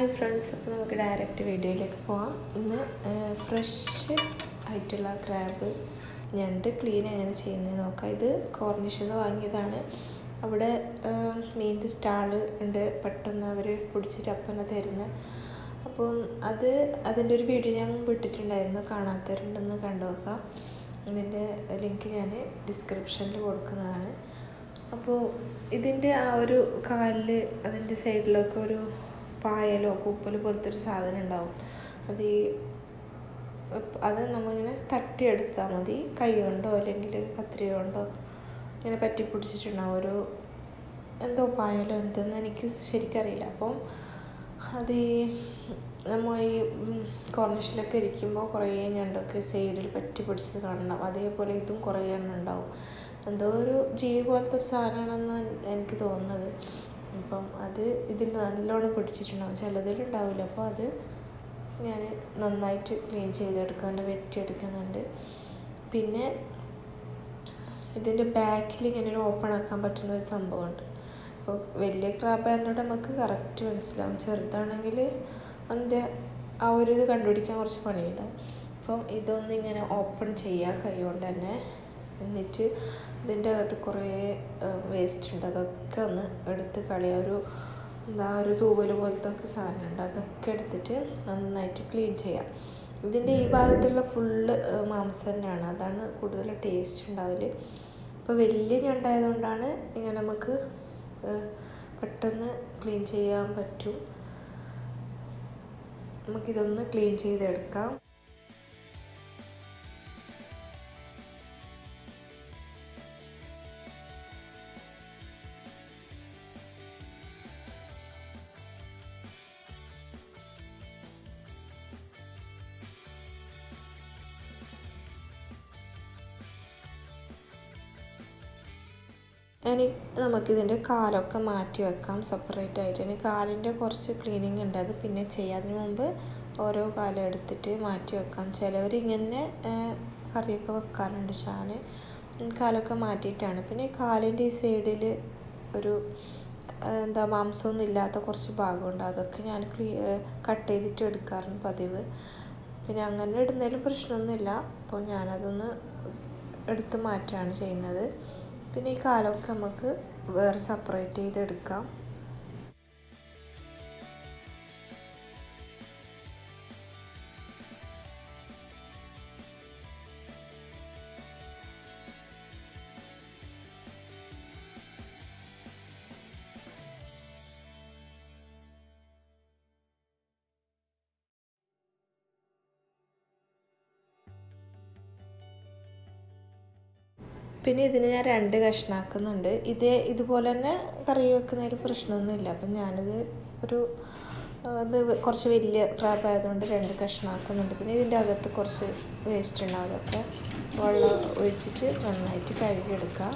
hi friends അപ്പോൾ നമുക്ക് direct വീഡിയോയിലേക്ക് പോവാം ഇന്ന് ഫ്രഷ് ആയിട്ടുള്ള ക്രാബ് ഞണ്ട് ക്ലീൻ എങ്ങനെ ചെയ്യുന്നത് നോക്കാം ഇത് കോർണിഷിൽ നിന്ന് വാങ്ങിയതാണ് അവിടെ മീനിൻ്റെ സ്റ്റാള് ഉണ്ട് പെട്ടെന്ന് അവർ പിടിച്ചിട്ട് അപ്പനെ തരുന്നത് അപ്പം അത് അതിൻ്റെ ഒരു വീഡിയോ ഞാൻ മുമ്പ് ഇട്ടിട്ടുണ്ടായിരുന്നു കാണാത്തവരുണ്ടെന്ന് കണ്ടു നോക്കാം ഇതിൻ്റെ ലിങ്ക് ഞാൻ ഡിസ്ക്രിപ്ഷനിൽ കൊടുക്കുന്നതാണ് അപ്പോൾ ഇതിൻ്റെ ആ ഒരു കാലിൽ അതിൻ്റെ സൈഡിലൊക്കെ ഒരു പായലോ പൂപ്പൽ പോലത്തെ ഒരു സാധനം ഉണ്ടാവും അത് ഈ അത് നമ്മളിങ്ങനെ തട്ടിയെടുത്താൽ മതി കൈ കൊണ്ടോ അല്ലെങ്കിൽ കത്രിക കൊണ്ടോ ഇങ്ങനെ പറ്റി പിടിച്ചിട്ടുണ്ടാവും ഒരു എന്തോ പായലോ എന്തെന്ന് എനിക്ക് ശരിക്കറിയില്ല അപ്പം അത് ഈ നമ്മൾ ഈ കോർണിഷിലൊക്കെ ഇരിക്കുമ്പോൾ കുറേ ഞണ്ടൊക്കെ സൈഡിൽ പറ്റി പിടിച്ചത് കാണണം അതേപോലെ ഇതും കുറേ എണ്ണം ഉണ്ടാവും എന്തോ ഒരു ജീവി പോലത്തെ ഒരു സാധനമാണെന്ന് എനിക്ക് തോന്നുന്നത് അപ്പം അത് ഇതിൽ നല്ലോണം പിടിച്ചിട്ടുണ്ടാവും ചിലതിലുണ്ടാവില്ല അപ്പോൾ അത് ഞാൻ നന്നായിട്ട് ക്ലീൻ ചെയ്തെടുക്കുന്നുണ്ട് വെട്ടിയെടുക്കുന്നുണ്ട് പിന്നെ ഇതിൻ്റെ ബാക്കിൽ ഇങ്ങനെ ഒരു ഓപ്പൺ ആക്കാൻ പറ്റുന്ന ഒരു സംഭവമുണ്ട് അപ്പോൾ വലിയ ക്രാബ് ആയതുകൊണ്ട് നമുക്ക് കറക്റ്റ് മനസ്സിലാവും ചെറുതാണെങ്കിൽ അതിൻ്റെ ആ ഒരു ഇത് കണ്ടുപിടിക്കാൻ കുറച്ച് പണിയുണ്ടാവും അപ്പം ഇതൊന്നും ഇങ്ങനെ ഓപ്പൺ ചെയ്യുക കൈ കൊണ്ട് തന്നെ എന്നിട്ട് ഇതിൻ്റെ അകത്ത് കുറേ വേസ്റ്റ് ഉണ്ട് അതൊക്കെ ഒന്ന് എടുത്ത് കളയുക ഒരു എന്താ ഒരു തൂവൽ പോലത്തെ ഒക്കെ സാധനമുണ്ട് അതൊക്കെ എടുത്തിട്ട് നന്നായിട്ട് ക്ലീൻ ചെയ്യാം ഇതിൻ്റെ ഈ ഭാഗത്തുള്ള ഫുള്ള് മാംസം തന്നെയാണ് അതാണ് കൂടുതൽ ടേസ്റ്റ് ഉണ്ടാവല് ഇപ്പോൾ വലിയ ഞണ്ടായതുകൊണ്ടാണ് ഇങ്ങനെ നമുക്ക് പെട്ടെന്ന് ക്ലീൻ ചെയ്യാൻ പറ്റും നമുക്കിതൊന്ന് ക്ലീൻ ചെയ്തെടുക്കാം ഇനി നമുക്കിതിൻ്റെ കാലൊക്കെ മാറ്റി വെക്കാം സെപ്പറേറ്റ് ആയിട്ട് ഇനി കാലിൻ്റെ കുറച്ച് ക്ലീനിങ് ഉണ്ട് അത് പിന്നെ ചെയ്യാം അതിന് മുമ്പ് ഓരോ കാലം എടുത്തിട്ട് മാറ്റി വെക്കാം ചിലവർ ഇങ്ങനെ കറിയൊക്കെ വെക്കാറുണ്ട് ഞാൻ കാലൊക്കെ മാറ്റിയിട്ടാണ് പിന്നെ ഈ കാലിൻ്റെ ഈ സൈഡിൽ ഒരു എന്താ മാംസമൊന്നും ഇല്ലാത്ത കുറച്ച് ഭാഗമുണ്ട് അതൊക്കെ ഞാൻ ക്ലീ കട്ട് ചെയ്തിട്ട് എടുക്കാറുണ്ട് പതിവ് പിന്നെ അങ്ങനെ ഇടുന്നതിലും പ്രശ്നമൊന്നുമില്ല അപ്പോൾ ഞാനതൊന്ന് എടുത്ത് മാറ്റുകയാണ് ചെയ്യുന്നത് പിന്നെ ഈ കാലമൊക്കെ നമുക്ക് വേറെ സെപ്പറേറ്റ് ചെയ്തെടുക്കാം പിന്നെ ഇതിന് ഞാൻ രണ്ട് കഷ്ണാക്കുന്നുണ്ട് ഇതേ ഇതുപോലെ തന്നെ കറി വെക്കുന്നതിൽ പ്രശ്നമൊന്നുമില്ല അപ്പം ഞാനിത് ഒരു ഇത് കുറച്ച് വലിയ ക്രാബ് ആയതുകൊണ്ട് രണ്ട് കഷ്ണാക്കുന്നുണ്ട് പിന്നെ ഇതിൻ്റെ അകത്ത് കുറച്ച് വേസ്റ്റ് ഉണ്ടാവും അതൊക്കെ വെള്ളം ഒഴിച്ചിട്ട് നന്നായിട്ട് കഴുകിയെടുക്കാം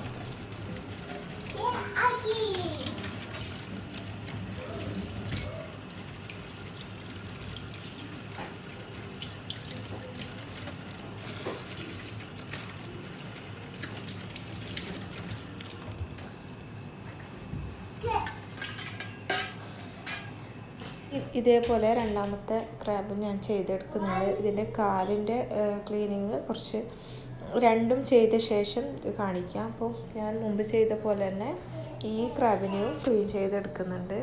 ഇതേപോലെ രണ്ടാമത്തെ ക്രാബ് ഞാൻ ചെയ്തെടുക്കുന്നുണ്ട് ഇതിൻ്റെ കാലിൻ്റെ ക്ലീനിങ് കുറച്ച് രണ്ടും ചെയ്ത ശേഷം കാണിക്കാം അപ്പോൾ ഞാൻ മുമ്പ് ചെയ്ത പോലെ തന്നെ ഈ ക്രാബിനെയും ക്ലീൻ ചെയ്തെടുക്കുന്നുണ്ട്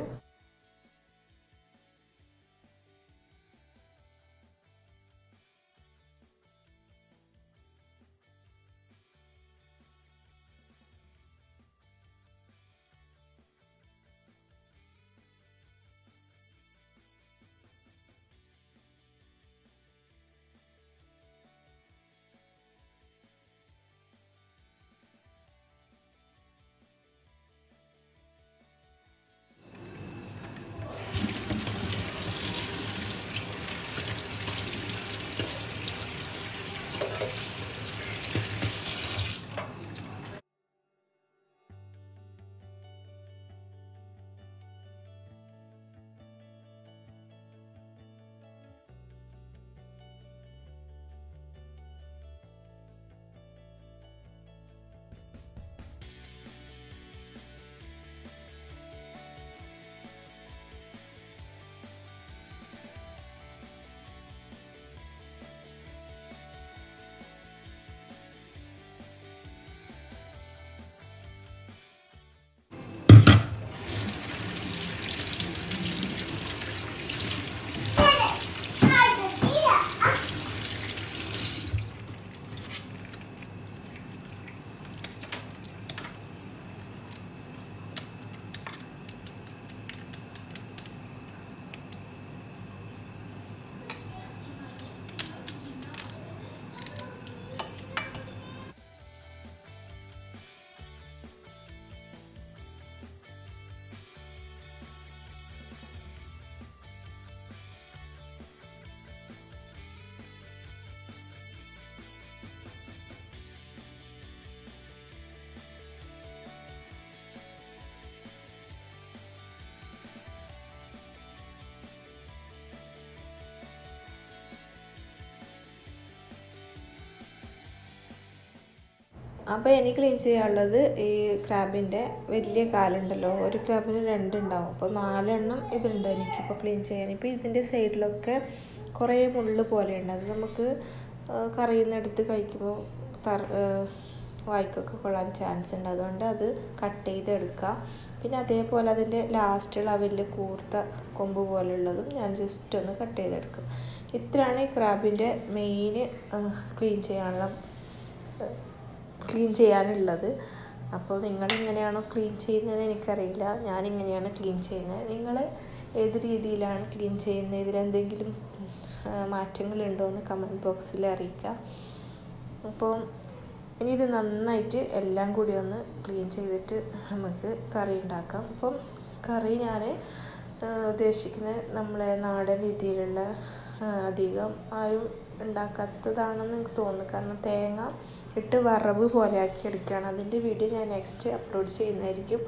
അപ്പോൾ എനിക്ക് ക്ലീൻ ചെയ്യാനുള്ളത് ഈ ക്രാബിൻ്റെ വലിയ കാലുണ്ടല്ലോ ഒരു ക്രാബിന് രണ്ടുണ്ടാവും അപ്പോൾ നാലെണ്ണം ഇതുണ്ട് എനിക്കിപ്പോൾ ക്ലീൻ ചെയ്യാൻ ഇപ്പോൾ ഇതിൻ്റെ സൈഡിലൊക്കെ കുറേ മുള്ള് പോലെയുണ്ട് അത് നമുക്ക് കറിയിൽ നിന്ന് എടുത്ത് കഴിക്കുമ്പോൾ തറ വായിക്കൊക്കെ കൊള്ളാൻ ചാൻസ് ഉണ്ട് അതുകൊണ്ട് അത് കട്ട് ചെയ്തെടുക്കുക പിന്നെ അതേപോലെ അതിൻ്റെ ലാസ്റ്റുള്ള ആ വലിയ കൂർത്ത കൊമ്പ് പോലെയുള്ളതും ഞാൻ ജസ്റ്റ് ഒന്ന് കട്ട് ചെയ്തെടുക്കും ഇത്രയാണ് ഈ ക്രാബിൻ്റെ മെയിൻ ക്ലീൻ ചെയ്യാനുള്ള ക്ലീൻ ചെയ്യാനുള്ളത് അപ്പോൾ നിങ്ങൾ ഇങ്ങനെയാണോ ക്ലീൻ ചെയ്യുന്നത് എനിക്കറിയില്ല ഞാൻ ഇങ്ങനെയാണ് ക്ലീൻ ചെയ്യുന്നത് നിങ്ങൾ ഏത് രീതിയിലാണ് ക്ലീൻ ചെയ്യുന്നത് ഇതിലെന്തെങ്കിലും മാറ്റങ്ങളുണ്ടോ എന്ന് കമൻറ്റ് ബോക്സിൽ അറിയിക്കാം അപ്പോൾ ഇനി ഇത് നന്നായിട്ട് എല്ലാം കൂടി ഒന്ന് ക്ലീൻ ചെയ്തിട്ട് നമുക്ക് കറി ഉണ്ടാക്കാം അപ്പം കറി ഞാൻ ഉദ്ദേശിക്കുന്നത് നമ്മളെ നാടൻ രീതിയിലുള്ള അധികം ആരും ഉണ്ടാക്കാത്തതാണെന്ന് എനിക്ക് തോന്നുന്നു കാരണം തേങ്ങ ഇട്ട് വറവ് പോലെ ആക്കി എടുക്കുകയാണ് അതിൻ്റെ വീഡിയോ ഞാൻ നെക്സ്റ്റ് അപ്ലോഡ് ചെയ്യുന്നതായിരിക്കും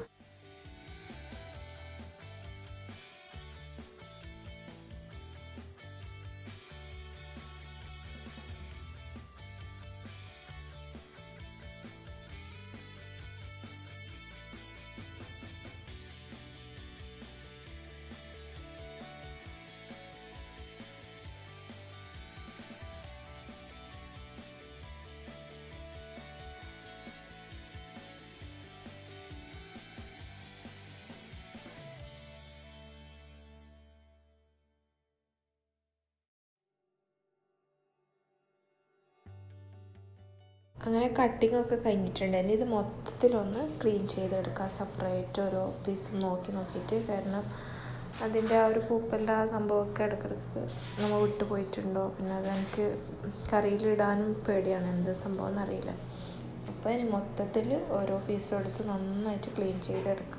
അങ്ങനെ കട്ടിംഗ് ഒക്കെ കഴിഞ്ഞിട്ടുണ്ട് ഇനി ഇത് മൊത്തത്തിലൊന്ന് ക്ലീൻ ചെയ്തെടുക്കുക സെപ്പറേറ്റ് ഓരോ പീസ് നോക്കി നോക്കിയിട്ട് കാരണം അതിൻ്റെ ആ ഒരു പൂപ്പലിൻ്റെ ആ സംഭവമൊക്കെ ഇടയ്ക്കിടയ്ക്ക് നമ്മൾ വിട്ടു പോയിട്ടുണ്ടോ പിന്നെ അത് എനിക്ക് കറിയിലിടാനും പേടിയാണ് എന്ത് സംഭവം എന്നറിയില്ല അപ്പോൾ ഇനി മൊത്തത്തിൽ ഓരോ പീസും എടുത്ത് നന്നായിട്ട് ക്ലീൻ ചെയ്തെടുക്കുക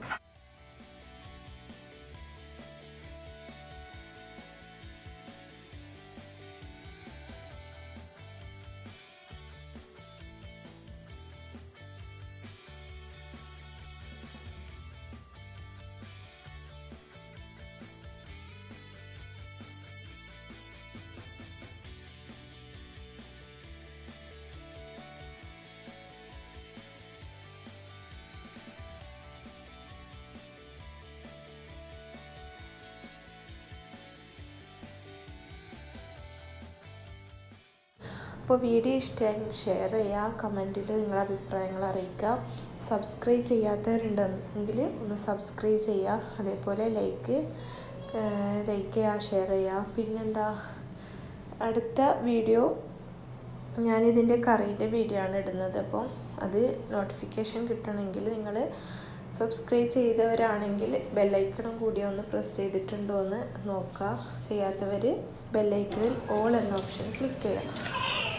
അപ്പോൾ വീഡിയോ ഇഷ്ടമായി ഷെയർ ചെയ്യുക കമൻറ്റിൽ നിങ്ങളുടെ അഭിപ്രായങ്ങൾ അറിയിക്കുക സബ്സ്ക്രൈബ് ചെയ്യാത്തവരുണ്ടെങ്കിൽ ഒന്ന് സബ്സ്ക്രൈബ് ചെയ്യുക അതേപോലെ ലൈക്ക് ലൈക്ക് ചെയ്യുക ഷെയർ ചെയ്യുക പിന്നെന്താ അടുത്ത വീഡിയോ ഞാനിതിൻ്റെ കറീൻ്റെ വീഡിയോ ആണ് ഇടുന്നത് അപ്പോൾ അത് നോട്ടിഫിക്കേഷൻ കിട്ടണമെങ്കിൽ നിങ്ങൾ സബ്സ്ക്രൈബ് ചെയ്തവരാണെങ്കിൽ ബെല്ലൈക്കണും കൂടി ഒന്ന് പ്രസ് ചെയ്തിട്ടുണ്ടോ എന്ന് നോക്കുക ചെയ്യാത്തവർ ബെല്ലൈക്കണിൽ ഓൾ എന്ന ഓപ്ഷൻ ക്ലിക്ക് ചെയ്യുക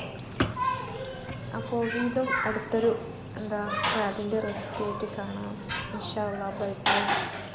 അപ്പോൾ വീണ്ടും അടുത്തൊരു എന്താ ക്രാബിൻ്റെ റെസിപ്പി ആയിട്ട് കാണാം ഇൻഷാ അല്ലാ ബൈ ബൈ